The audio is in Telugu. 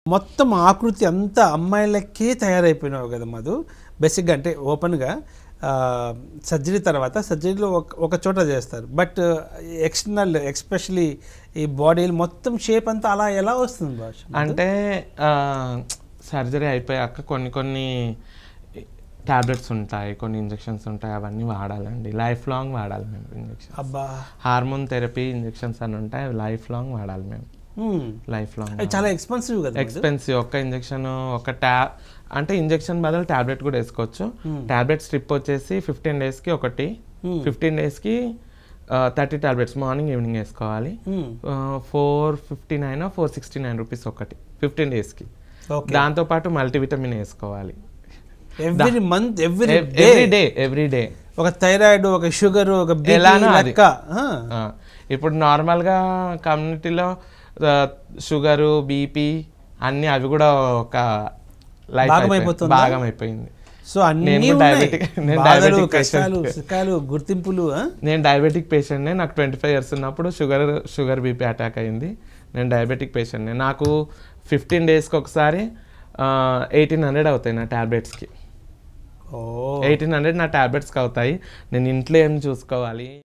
మొత్తం ఆకృతి అంతా అమ్మాయిలకే తయారైపోయినావు కదా మధు బేసిక్గా అంటే ఓపెన్గా సర్జరీ తర్వాత సర్జరీలో ఒక ఒక చోట చేస్తారు బట్ ఎక్స్టర్నల్ ఎక్స్పెషలీ ఈ బాడీ మొత్తం షేప్ అంతా అలా ఎలా వస్తుంది భాష అంటే సర్జరీ అయిపోయాక కొన్ని కొన్ని టాబ్లెట్స్ ఉంటాయి కొన్ని ఇంజెక్షన్స్ ఉంటాయి అవన్నీ వాడాలండి లైఫ్ లాంగ్ వాడాలి మేము ఇంజెక్షన్ అబ్బా హార్మోన్ థెరపీ ఇంజెక్షన్స్ అని ఉంటాయి అవి లైఫ్ లాంగ్ వాడాలి మేము హ్మ్. లైఫ్ లాంగ్ అవి చాలా ఎక్స్పెన్సివ్ కదా మధు? ఎక్స్పెన్సివ్ ఒక్క ఇంజెక్షన్ ఒక ట్యా అంటే ఇంజెక్షన్ బదులు టాబ్లెట్ కూడా వేసుకోవచ్చు టాబ్లెట్ స్ట్రిప్ వచ్చేసి ఫిఫ్టీన్ డేస్కి ఒకటి Hmm. ఫిఫ్టీన్ డేస్కి థర్టీ టాబ్లెట్స్ మార్నింగ్ ఈవినింగ్ వేసుకోవాలి హ్మ్. Four fifty nine four sixty nine rupees ఒకటి ఫిఫ్టీన్ డేస్కి ఓకే దాంతోపాటు మల్టీవిటమిన్ వేసుకోవాలి every month every every day every day ఒక థైరాయిడ్ ఒక షుగర్ ఒక బీపీ ఎలానో అది. లెక్క ఆ. ఇప్పుడు నార్మల్గా కమ్యూనిటీలో షుగరు బీపీ అన్ని అవి కూడా ఒక లైఫ్ భాగం అయిపోతుందా? భాగం అయిపోయింది సో అన్ని నేను ఉన్నాయి. diabetic- నేను బాధలు diabetic కష్టాలు patient. సుఖాలు గుర్తింపులు ఆ? నేను డయాబెటిక్ పేషెంట్నే నాకు ట్వంటీ ఫైవ్ ఇయర్స్ ఉన్నప్పుడు షుగర్ షుగర్ బీపీ అటాక్ అయింది నేను డయాబెటిక్ పేషెంట్నే నాకు ఫిఫ్టీన్ డేస్కి ఒకసారి ఎయిటీన్ హండ్రెడ్ అవుతాయి నా ట్యాబ్లెట్స్కి ఓ ఎయిటీన్ హండ్రెడ్ నా ట్యాబ్లెట్స్కి అవుతాయి నేను ఇంట్లో ఏం చూసుకోవాలి